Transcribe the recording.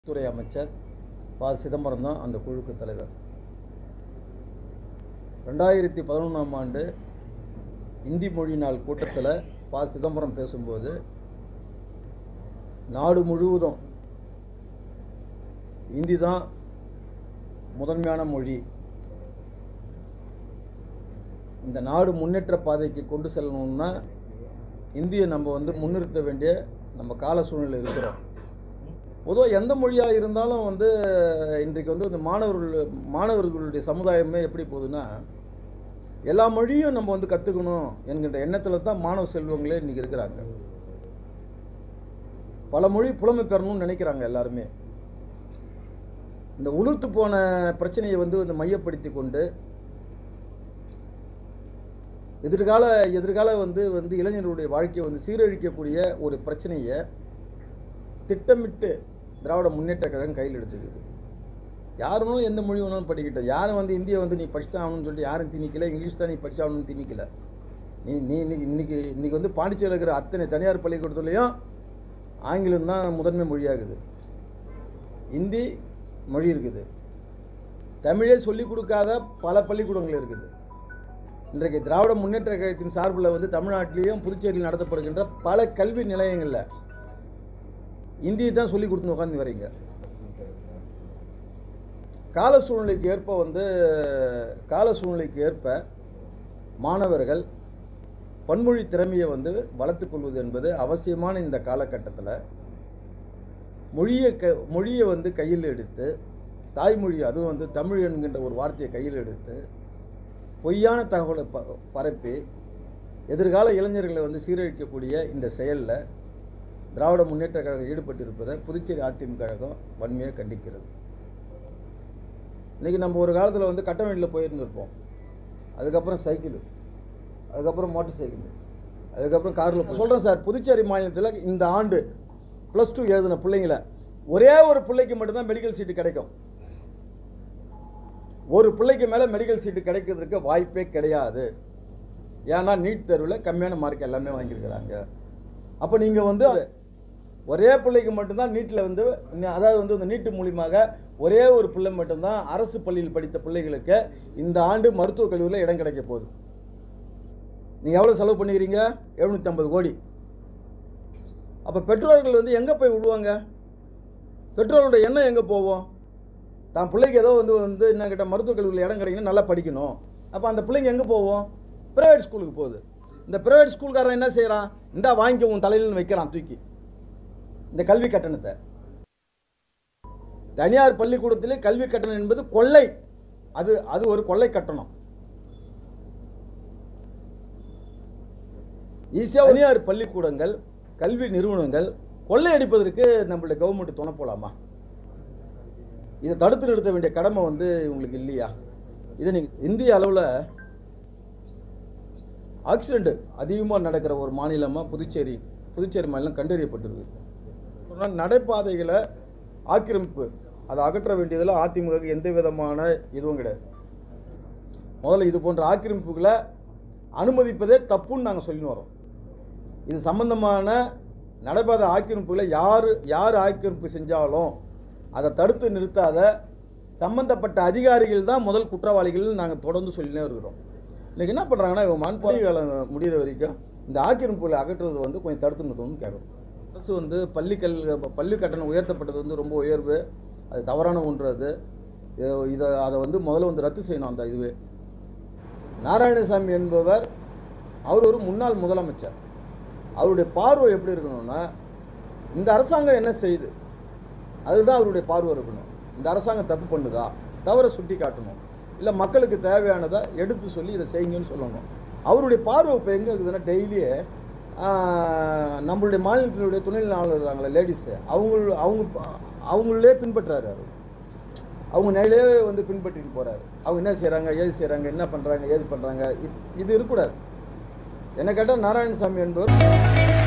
துறை அமைச்சர் ப சிதம்பரம் தான் அந்த குழுக்கு தலைவர் ரெண்டாயிரத்தி பதினொன்றாம் ஆண்டு இந்தி மொழி நாள் கூட்டத்தில் ப சிதம்பரம் பேசும்போது நாடு முழுவதும் இந்தி தான் முதன்மையான மொழி இந்த நாடு முன்னேற்ற பாதைக்கு கொண்டு செல்லணும்னா இந்தியை நம்ம வந்து முன்னிறுத்த வேண்டிய நம்ம கால சூழ்நிலை இருக்கிறோம் பொதுவாக எந்த மொழியாக இருந்தாலும் வந்து இன்றைக்கு வந்து இந்த மாணவர்கள் மாணவர்களுடைய சமுதாயமே எப்படி போகுதுன்னா எல்லா மொழியும் நம்ம வந்து கற்றுக்கணும் என்கின்ற எண்ணத்தில் தான் மாணவ செல்வங்களே இன்றைக்கி இருக்கிறாங்க பல மொழி புலமை பெறணும்னு நினைக்கிறாங்க எல்லாருமே இந்த உளுத்து போன பிரச்சனையை வந்து வந்து மையப்படுத்தி கொண்டு எதிர்கால எதிர்கால வந்து வந்து இளைஞர்களுடைய வாழ்க்கையை வந்து சீரழிக்கக்கூடிய ஒரு பிரச்சனையை திட்டமிட்டு திராவிட முன்னேற்ற கழகம் கையில் எடுத்துக்குது யார் வேணாலும் எந்த மொழி வேணாலும் படிக்கட்டும் யாரும் வந்து இந்தியை வந்து நீ படிச்சுதான் ஆகணும்னு சொல்லிட்டு யாரும் திணிக்கல இங்கிலீஷ் தான் நீ படிச்சாகணும்னு திணிக்கல நீ நீ இன்னைக்கு இன்னைக்கு இன்னைக்கு வந்து பாண்டிச்சேரியில் இருக்கிற அத்தனை தனியார் பள்ளிக்கூடத்துலேயும் ஆங்கிலம் தான் முதன்மை மொழியாகுது இந்தி மொழி இருக்குது தமிழே சொல்லிக் கொடுக்காத பல பள்ளிக்கூடங்கள் இருக்குது இன்றைக்கு திராவிட முன்னேற்ற கழகத்தின் சார்பில் வந்து தமிழ்நாட்டிலையும் புதுச்சேரியில் நடத்தப்படுகின்ற பல கல்வி நிலையங்களில் இந்தியை தான் சொல்லி கொடுத்து உட்காந்து வரீங்க கால சூழ்நிலைக்கு ஏற்ப வந்து கால சூழ்நிலைக்கு ஏற்ப மாணவர்கள் பன்மொழி திறமையை வந்து வளர்த்துக் கொள்வது என்பது அவசியமான இந்த காலகட்டத்தில் மொழியை க மொழியை வந்து கையில் எடுத்து தாய்மொழி அதுவும் வந்து தமிழ் என்கின்ற ஒரு வார்த்தையை கையில் எடுத்து பொய்யான தகவலை ப பரப்பி எதிர்கால இளைஞர்களை வந்து சீரழிக்கக்கூடிய இந்த செயலில் திராவிட முன்னேற்ற கழகம் ஈடுபட்டிருப்பதை புதுச்சேரி அதிமுக கழகம் வன்மையாக கண்டிக்கிறது இன்றைக்கி நம்ம ஒரு காலத்தில் வந்து கட்ட வண்டியில் போயிருந்திருப்போம் அதுக்கப்புறம் சைக்கிள் அதுக்கப்புறம் மோட்டர் சைக்கிள் அதுக்கப்புறம் காரில் சொல்கிறேன் சார் புதுச்சேரி மாநிலத்தில் இந்த ஆண்டு ப்ளஸ் டூ எழுதின பிள்ளைங்கள ஒரே ஒரு பிள்ளைக்கு மட்டும்தான் மெடிக்கல் சீட்டு கிடைக்கும் ஒரு பிள்ளைக்கு மேலே மெடிக்கல் சீட்டு கிடைக்கிறதுக்கு வாய்ப்பே கிடையாது ஏன்னா நீட் தேர்வில் கம்மியான மார்க் எல்லாமே வாங்கியிருக்கிறாங்க அப்போ நீங்கள் வந்து ஒரே பிள்ளைக்கு மட்டும்தான் நீட்டில் வந்து அதாவது வந்து இந்த நீட்டு மூலியமாக ஒரே ஒரு பிள்ளை மட்டும்தான் அரசு பள்ளியில் படித்த பிள்ளைகளுக்கு இந்த ஆண்டு மருத்துவக் கல்லூரியில் இடம் கிடைக்க போகுது நீங்கள் எவ்வளோ செலவு பண்ணிக்கிறீங்க எழுநூற்றம்பது கோடி அப்போ பெற்றோர்கள் வந்து எங்கே போய் விடுவாங்க பெற்றோர்களோட எண்ணம் எங்கே போவோம் தான் பிள்ளைக்கு ஏதோ வந்து வந்து என்ன கேட்டால் மருத்துவக் கல்லூரியில் இடம் கிடைக்கணும் நல்லா படிக்கணும் அப்போ அந்த பிள்ளைங்க எங்கே போவோம் ப்ரைவேட் ஸ்கூலுக்கு போகுது இந்த ப்ரைவேட் ஸ்கூல்காரன் என்ன செய்கிறான் இந்தா வாங்கிக்க உன் தலையில் வைக்கிறான் தூக்கி இந்த கல்வி கட்டணத்தை தனியார் பள்ளிக்கூடத்திலே கல்வி கட்டணம் என்பது கொள்ளை அது அது ஒரு கொள்ளை கட்டணம் ஈஸியாக தனியார் பள்ளிக்கூடங்கள் கல்வி நிறுவனங்கள் கொள்ளையடிப்பதற்கு நம்மளுடைய கவர்மெண்ட் துணை போலாமா இதை தடுத்து நிறுத்த வேண்டிய கடமை வந்து உங்களுக்கு இல்லையா இதை நீங்கள் இந்திய அளவில் ஆக்சிடெண்ட் அதிகமாக நடக்கிற ஒரு மாநிலமாக புதுச்சேரி புதுச்சேரி மாநிலம் கண்டறியப்பட்டிருக்கு சொன்னால் நடைபாதைகளை ஆக்கிரமிப்பு அதை அகற்ற வேண்டியதில் அதிமுக எந்த விதமான இதுவும் கிடையாது முதல்ல இது போன்ற ஆக்கிரமிப்புகளை அனுமதிப்பதே தப்புன்னு நாங்கள் சொல்லின்னு வரோம் இது சம்பந்தமான நடைபாதை ஆக்கிரமிப்புகளை யார் யார் ஆக்கிரமிப்பு செஞ்சாலும் அதை தடுத்து நிறுத்தாத சம்பந்தப்பட்ட அதிகாரிகள் தான் முதல் குற்றவாளிகள் நாங்கள் தொடர்ந்து சொல்லினே இருக்கிறோம் இன்றைக்கி என்ன பண்ணுறாங்கன்னா இவங்க மண்பாதை காலம் முடிகிற வரைக்கும் இந்த ஆக்கிரமிப்புகளை அகற்றுறது வந்து கொஞ்சம் தடுத்து நிறுத்தணும்னு கேட்குறோம் அரசு வந்து பள்ளி கல் பள்ளி கட்டணம் உயர்த்தப்பட்டது வந்து ரொம்ப உயர்வு அது தவறான ஒன்று அது இதை- இதை அதை வந்து முதல்ல வந்து ரத்து செய்யணும் அந்த இதுவே நாராயணசாமி என்பவர் அவர் ஒரு முன்னாள் முதலமைச்சர் அவருடைய பார்வை எப்படி இருக்கணும்னா இந்த அரசாங்கம் என்ன செய்யுது அதுதான் அவருடைய பார்வை இருக்கணும் இந்த அரசாங்கம் தப்பு பண்ணுதா தவறை சுட்டி காட்டணும் இல்லை மக்களுக்கு தேவையானதை எடுத்து சொல்லி இதை செய்யுங்கன்னு சொல்லணும் அவருடைய பார்வை இப்போ எங்கே இருக்குதுன்னா டெய்லியே நம்மளுடைய மாநிலத்தினுடைய துணைநிலை ஆளுநர் இருக்காங்களே லேடிஸு அவங்க அவங்க அவங்களே பின்பற்றுறாரு அவர் அவங்க நிலையே வந்து பின்பற்றிட்டு போகிறாரு அவங்க என்ன செய்கிறாங்க ஏது செய்கிறாங்க என்ன பண்ணுறாங்க ஏது பண்ணுறாங்க இது இருக்கக்கூடாது என்ன கேட்டால் நாராயணசாமி என்பவர்